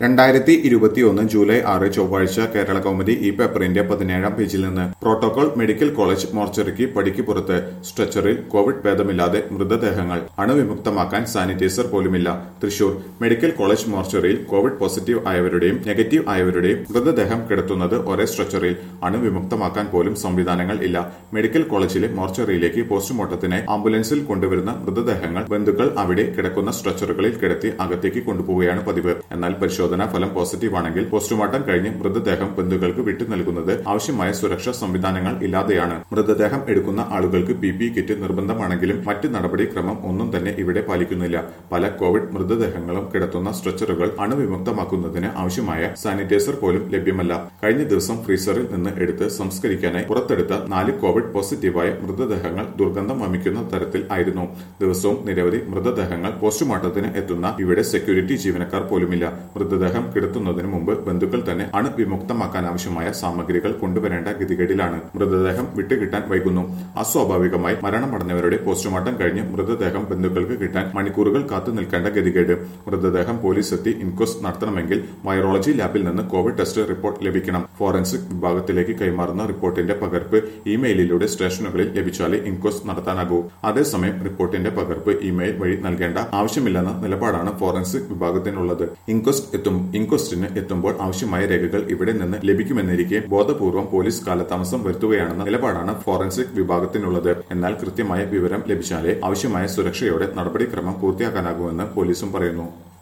രണ്ടായിരത്തി ഇരുപത്തിയൊന്ന് ജൂലൈ ആറ് ചൊവ്വാഴ്ച കേരള കൗമുദി ഈ പേപ്പറിന്റെ പതിനേഴാം പേജിൽ നിന്ന് പ്രോട്ടോകോൾ മെഡിക്കൽ കോളേജ് മോർച്ചറിക്ക് പടിക്ക് പുറത്ത് സ്ട്രെച്ചറിൽ കോവിഡ് ഭേദമില്ലാതെ മൃതദേഹങ്ങൾ അണുവിമുക്തമാക്കാൻ സാനിറ്റൈസർ പോലുമില്ല തൃശൂർ മെഡിക്കൽ കോളേജ് മോർച്ചറിയിൽ കോവിഡ് പോസിറ്റീവ് ആയവരുടെയും നെഗറ്റീവ് ആയവരുടെയും മൃതദേഹം കിടത്തുന്നത് ഒരേ സ്ട്രെച്ചറിൽ അണുവിമുക്തമാക്കാൻ പോലും സംവിധാനങ്ങൾ ഇല്ല മെഡിക്കൽ കോളേജിലെ മോർച്ചറിയിലേക്ക് പോസ്റ്റ്മോർട്ടത്തിനായി ആംബുലൻസിൽ കൊണ്ടുവരുന്ന മൃതദേഹങ്ങൾ ബന്ധുക്കൾ അവിടെ കിടക്കുന്ന സ്ട്രെച്ചറുകളിൽ കിടത്തി അകത്തേക്ക് കൊണ്ടുപോവുകയാണ് പതിവ് എന്നാൽ പരിശോധനാ ഫലം പോസിറ്റീവ് ആണെങ്കിൽ പോസ്റ്റ്മോർട്ടം കഴിഞ്ഞ് മൃതദേഹം ബന്ധുക്കൾക്ക് വിട്ടു നൽകുന്നത് ആവശ്യമായ സുരക്ഷാ സംവിധാനങ്ങൾ ഇല്ലാതെയാണ് മൃതദേഹം എടുക്കുന്ന ആളുകൾക്ക് പി പി കിറ്റ് നിർബന്ധമാണെങ്കിലും മറ്റ് നടപടിക്രമം ഒന്നും തന്നെ ഇവിടെ പാലിക്കുന്നില്ല പല കോവിഡ് മൃതദേഹങ്ങളും കിടത്തുന്ന സ്ട്രെച്ചറുകൾ അണുവിമുക്തമാക്കുന്നതിന് ആവശ്യമായ സാനിറ്റൈസർ പോലും ലഭ്യമല്ല കഴിഞ്ഞ ദിവസം ഫ്രീസറിൽ നിന്ന് എടുത്ത് സംസ്കരിക്കാനായി പുറത്തെടുത്ത നാല് കോവിഡ് പോസിറ്റീവായ മൃതദേഹങ്ങൾ ദുർഗന്ധം വമിക്കുന്ന തരത്തിൽ ആയിരുന്നു ദിവസവും നിരവധി മൃതദേഹങ്ങൾ പോസ്റ്റ്മോർട്ടത്തിന് എത്തുന്ന ഇവിടെ സെക്യൂരിറ്റി ജീവനക്കാർ പോലുമില്ല മൃതദേഹം കിടത്തുന്നതിന് മുമ്പ് ബന്ധുക്കൾ തന്നെ അണുവിമുക്തമാക്കാൻ ആവശ്യമായ സാമഗ്രികൾ കൊണ്ടുവരേണ്ട ഗതികേടിലാണ് മൃതദേഹം വിട്ടുകിട്ടാൻ വൈകുന്നു അസ്വാഭാവികമായി മരണമടഞ്ഞവരുടെ പോസ്റ്റ്മോർട്ടം കഴിഞ്ഞ് മൃതദേഹം ബന്ധുക്കൾക്ക് കിട്ടാൻ മണിക്കൂറുകൾ കാത്തു നിൽക്കേണ്ട ഗതികേട് മൃതദേഹം പോലീസ് എത്തി ഇൻക്വസ്റ്റ് നടത്തണമെങ്കിൽ വൈറോളജി ലാബിൽ നിന്ന് കോവിഡ് ടെസ്റ്റ് റിപ്പോർട്ട് ലഭിക്കണം ഫോറൻസിക് വിഭാഗത്തിലേക്ക് കൈമാറുന്ന റിപ്പോർട്ടിന്റെ പകർപ്പ് ഇമെയിലിലൂടെ സ്റ്റേഷനുകളിൽ ലഭിച്ചാലേ ഇൻക്വസ്റ്റ് നടത്താനാകൂ അതേസമയം റിപ്പോർട്ടിന്റെ പകർപ്പ് ഇമെയിൽ വഴി നൽകേണ്ട ആവശ്യമില്ലെന്ന നിലപാടാണ് ഫോറൻസിക് വിഭാഗത്തിനുള്ളത് ഇൻക്വസ്റ്റ് എത്തും ഇൻക്വസ്റ്റിന് എത്തുമ്പോൾ ആവശ്യമായ രേഖകൾ ഇവിടെ നിന്ന് ലഭിക്കുമെന്നിരിക്കെ ബോധപൂർവം പോലീസ് കാലതാമസം വരുത്തുകയാണെന്ന നിലപാടാണ് ഫോറൻസിക് വിഭാഗത്തിനുള്ളത് എന്നാൽ കൃത്യമായ വിവരം ലഭിച്ചാലേ ആവശ്യമായ സുരക്ഷയോടെ നടപടിക്രമം പൂർത്തിയാക്കാനാകുമെന്ന് പോലീസും പറയുന്നു